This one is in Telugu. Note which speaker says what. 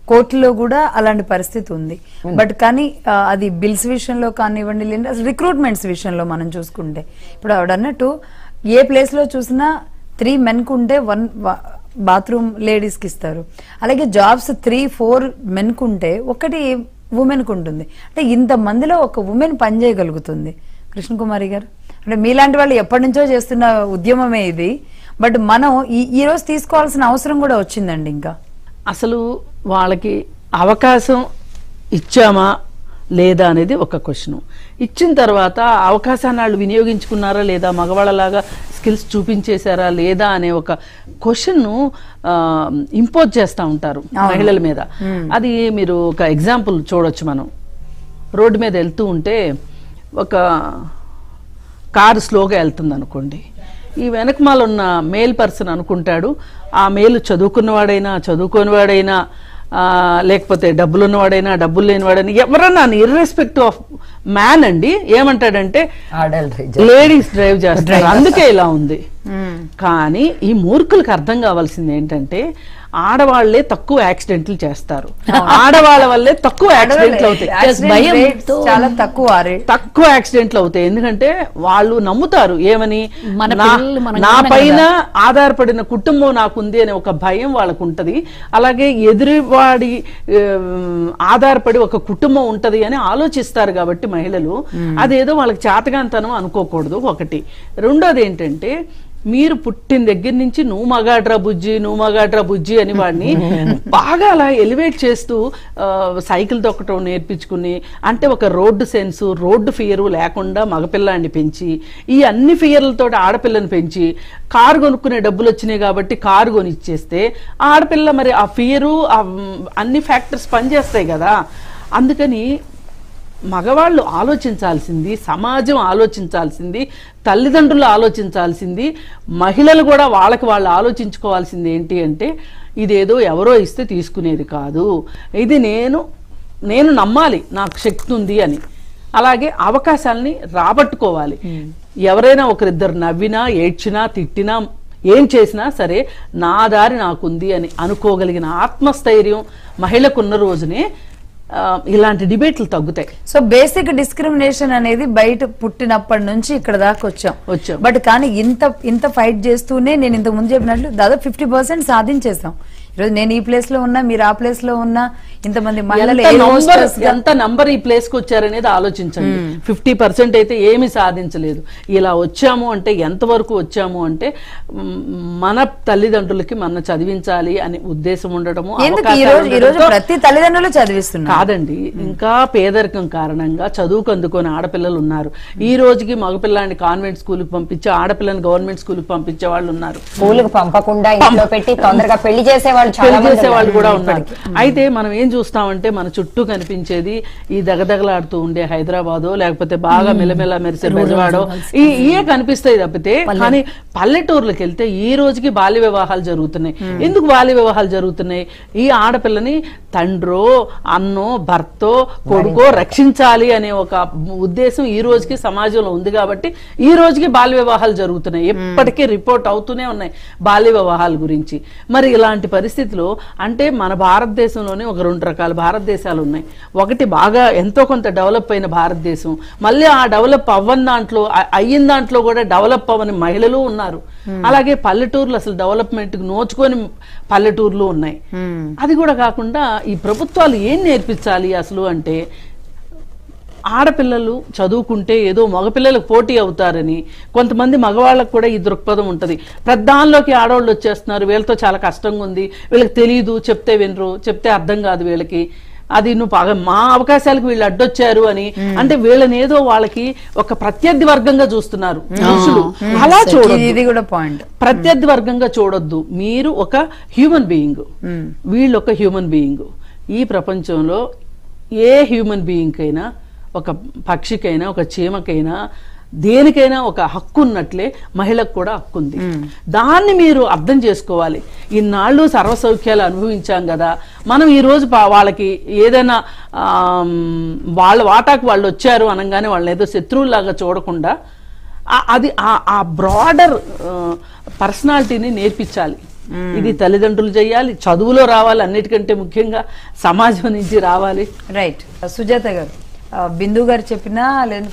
Speaker 1: కోర్టులో కూడా అలాంటి పరిస్థితి ఉంది బట్ కానీ ఆ, అది బిల్స్ విషయంలో కానివ్వండి లేదా అసలు రిక్రూట్మెంట్స్ విషయంలో మనం చూసుకుంటే ఇప్పుడు ఆవిడ అన్నట్టు ఏ ప్లేస్ లో చూసినా త్రీ మెన్కు ఉంటే వన్ బాత్రూమ్ లేడీస్కి ఇస్తారు అలాగే జాబ్స్ త్రీ ఫోర్ మెన్కు ఉంటే ఒకటి ఉమెన్కు ఉంటుంది అంటే ఇంత మందిలో ఒక ఉమెన్ పనిచేయగలుగుతుంది కృష్ణకుమారి గారు అంటే మీలాంటి వాళ్ళు ఎప్పటి నుంచో చేస్తున్న ఉద్యమమే ఇది బట్ మనం ఈ ఈ రోజు తీసుకోవాల్సిన అవసరం కూడా వచ్చిందండి ఇంకా
Speaker 2: అసలు వాళ్ళకి అవకాశం ఇచ్చామా లేదా అనేది ఒక క్వశ్చన్ ఇచ్చిన తర్వాత ఆ అవకాశాన్ని వాళ్ళు వినియోగించుకున్నారా లేదా మగవాళ్ళలాగా స్కిల్స్ చూపించేశారా లేదా అనే ఒక క్వశ్చన్ను ఇంపోజ్ చేస్తూ ఉంటారు మహిళల మీద అది మీరు ఒక ఎగ్జాంపుల్ చూడొచ్చు మనం రోడ్డు మీద వెళ్తూ ఉంటే ఒక కారు స్లోగా వెళ్తుంది అనుకోండి ఈ వెనకమాల ఉన్న మేల్ పర్సన్ అనుకుంటాడు ఆ మేలు చదువుకున్నవాడైనా చదువుకోనివాడైనా ఆ, లేకపోతే డబ్బులు ఉన్నవాడైనా డబ్బులు లేనివాడైనా ఎవరన్నా ఇర్రెస్పెక్టివ్ ఆఫ్ మ్యాన్ అండి ఏమంటాడంటే
Speaker 3: ఆడల్
Speaker 2: లేడీస్ డ్రైవ్ చేస్తారు అందుకే ఇలా ఉంది కానీ ఈ మూర్ఖులకు అర్థం కావాల్సింది ఏంటంటే ఆడవాళ్లే తక్కువ యాక్సిడెంట్లు చేస్తారు ఆడవాళ్ళ వల్లే తక్కువ యాక్సిడెంట్లు అవుతాయి
Speaker 1: Accident
Speaker 2: భయంతో
Speaker 1: rates చాలా తక్కువ ఆ rate.
Speaker 2: తక్కువ యాక్సిడెంట్లు అవుతాయి ఎందుకంటే వాళ్ళు నమ్ముతారు ఏమని
Speaker 4: మన
Speaker 2: నా-
Speaker 4: పిల్లలు మనం
Speaker 2: నా
Speaker 4: కన్నాం
Speaker 2: పైన ఆధారపడిన కుటుంబం నాకుంది అనే ఒక భయం వాళ్ళకు ఉంటది అలాగే ఎదురువాడి ఆమ్, ఆధారపడి ఒక కుటుంబం ఉంటది అని ఆలోచిస్తారు కాబట్టి మహిళలు అదేదో వాళ్ళకి చేతగాంతనం అనుకోకూడదు ఒకటి రెండోది ఏంటంటే మీరు పుట్టిన దగ్గర నుంచి నువ్వు మగాడ్రా బుజ్జి నువ్వు మగాడ్రా బుజ్జి అని వాడిని బాగా అలా ఎలివేట్ చేస్తూ ఆ, సైకిల్ తొక్కటం నేర్పించుకుని అంటే ఒక రోడ్డు సెన్సు రోడ్డు ఫియరు లేకుండా మగపిల్లాన్ని పెంచి ఈ అన్ని ఫియర్లతో ఆడపిల్లని పెంచి కారు కొనుక్కునే డబ్బులు వచ్చినాయి కాబట్టి కారు కొనిచ్చేస్తే ఆ ఆడపిల్ల మరి ఆ ఫియరు ఆ మ్, అన్ని ఫ్యాక్టర్స్ పనిచేస్తాయి కదా అందుకని మగవాళ్ళు ఆలోచించాల్సింది సమాజం ఆలోచించాల్సింది తల్లిదండ్రులు ఆలోచించాల్సింది మహిళలు కూడా వాళ్ళకి వాళ్ళు ఆలోచించుకోవాల్సింది ఏంటి అంటే ఇదేదో ఎవరో ఇస్తే తీసుకునేది కాదు ఇది నేను నేను నమ్మాలి నాకు శక్తి ఉంది అని అలాగే అవకాశాలని రాబట్టుకోవాలి ఎవరైనా ఒకరిద్దరు నవ్వినా ఏడ్చినా తిట్టినా ఏం చేసినా సరే నా దారి నాకుంది అని అనుకోగలిగిన ఆత్మస్థైర్యం మహిళకున్న రోజునే ఆ, ఇలాంటి డిబేట్లు తగ్గుతాయి
Speaker 1: సో బేసిక్ డిస్క్రిమినేషన్ అనేది బయట పుట్టినప్పటి నుంచి ఇక్కడ దాకా వచ్చాం
Speaker 2: వచ్చాం.
Speaker 1: బట్ కానీ ఇంత ఇంత ఫైట్ చేస్తూనే నేను ఇంతకు ముందు చెప్పినట్లు దాదాపు ఫిఫ్టీ పర్సెంట్ సాధించేసాం ఈరోజు నేను ఈ ప్లేస్ లో ఉన్నా మీరు ఆ ప్లేస్ లో ఉన్నా ఇంతమంది మహిళలు
Speaker 2: ఎంత
Speaker 1: air
Speaker 2: నంబర్
Speaker 1: hostess గా-
Speaker 2: ఎంత నంబర్ ఈ ప్లేస్ కి వచ్చారనేది ఆలోచించండి ఫిఫ్టీ పర్సెంట్ అయితే ఏమీ సాధించలేదు ఇలా వచ్చాము అంటే ఎంతవరకు వచ్చాము అంటే మ్, మన తల్లిదండ్రులకి మన చదివించాలి అనే ఉద్దేశం ఉండటము
Speaker 1: ఎందుకు ఈ
Speaker 2: అవకాశాలు
Speaker 1: రోజు ఈ రోజు
Speaker 2: ఉండటంతో-
Speaker 1: ప్రతి తల్లిదండ్రులు చదివిస్తున్నారు
Speaker 2: కాదండి ఇంకా పేదరికం కారణంగా చదువుకు అందుకొని ఆడపిల్లలు ఉన్నారు ఈ రోజుకి మగపిల్లాన్ని కాన్వెంట్ స్కూల్కి పంపించి ఆడపిల్లని గవర్నమెంట్ స్కూల్కి పంపించే వాళ్ళు ఉన్నారు
Speaker 3: స్కూల్కి పంపకుండా ఇంట్లో పెట్టి తొందరగా పెళ్లి చేసే వాళ్ళు చాలా
Speaker 2: పెళ్లి
Speaker 3: మంది
Speaker 2: చేసే వాళ్ళు
Speaker 3: ఉన్నారు.
Speaker 2: కూడా ఉన్నారు అయితే మనం ఏం చూస్తామంటే మన చుట్టూ కనిపించేది ఈ దగదగలాడుతూ ఉండే హైదరాబాదో లేకపోతే బాగా మెల్లమెల్ల మెరిసే బెజవాడో ఈ ఇయే కనిపిస్తాయి తప్పితే కానీ పల్లెటూర్లకు వెళ్తే ఈ రోజుకి బాల్య వివాహాలు జరుగుతున్నాయి ఎందుకు బాల్య వివాహాలు జరుగుతున్నాయి ఈ ఆడపిల్లని తండ్రో అన్నో భర్తో కొడుకో రక్షించాలి అనే ఒక ఉద్దేశం ఈ రోజుకి సమాజంలో ఉంది కాబట్టి ఈ రోజుకి బాల్య వివాహాలు జరుగుతున్నాయి ఎప్పటికీ రిపోర్ట్ అవుతూనే ఉన్నాయి బాల్య వివాహాల గురించి మరి ఇలాంటి పరిస్థితిలో అంటే మన భారతదేశంలోనే ఒక రెండు రకాల భారతదేశాలు ఉన్నాయి ఒకటి బాగా ఎంతో కొంత డెవలప్ అయిన భారతదేశం మళ్ళీ ఆ డెవలప్ అవ్వని దాంట్లో అ- అయిన దాంట్లో కూడా డెవలప్ అవ్వని మహిళలు ఉన్నారు అలాగే పల్లెటూర్లు అసలు డెవలప్మెంట్ నోచుకొని పల్లెటూర్లు ఉన్నాయి అది కూడా కాకుండా ఈ ప్రభుత్వాలు ఏం నేర్పించాలి అసలు అంటే ఆడపిల్లలు చదువుకుంటే ఏదో మగపిల్లలకు పోటీ అవుతారని కొంతమంది మగవాళ్ళకు కూడా ఈ దృక్పథం ఉంటుంది ప్రధానంలోకి ఆడవాళ్ళు వచ్చేస్తున్నారు వీళ్ళతో చాలా కష్టంగా ఉంది వీళ్ళకి తెలియదు చెప్తే వినరు చెప్తే అర్థం కాదు వీళ్ళకి అది నువ్వు బాగా మా అవకాశాలకు వీళ్ళు అడ్డొచ్చారు అని అంటే వీళ్ళని ఏదో వాళ్ళకి ఒక ప్రత్యర్థి వర్గంగా చూస్తున్నారు పురుషులు అలా
Speaker 1: ఇది-
Speaker 2: చూడొద్దు
Speaker 1: ఇది కూడా పాయింట్
Speaker 2: ప్రత్యర్థి వర్గంగా చూడొద్దు మీరు ఒక హ్యూమన్ బీయింగ్ వీళ్ళు ఒక హ్యూమన్ బీయింగ్ ఈ ప్రపంచంలో ఏ హ్యూమన్ బీయింగ్ అయినా ఒక పక్షికైనా ఒక చీమకైనా దేనికైనా ఒక హక్కు ఉన్నట్లే మహిళకు కూడా హక్కు ఉంది దాన్ని మీరు అర్థం చేసుకోవాలి ఇన్నాళ్ళు సర్వ సౌఖ్యాలు అనుభవించాం కదా మనం ఈ రోజు పా- వాళ్ళకి ఏదైనా ఆమ్, వాళ్ళ వాటాకు వాళ్ళు వచ్చారు అనగానే వాళ్ళని ఏదో శత్రువులాగా చూడకుండా ఆ- అది ఆ- ఆ బ్రాడర్ పర్సనాలిటీని నేర్పించాలి ఇది తల్లిదండ్రులు చేయాలి చదువులో రావాలి అన్నిటికంటే ముఖ్యంగా సమాజం నుంచి రావాలి
Speaker 1: రైట్ సుజాత గారు ఆ, బిందు గారు చెప్పినా లేదా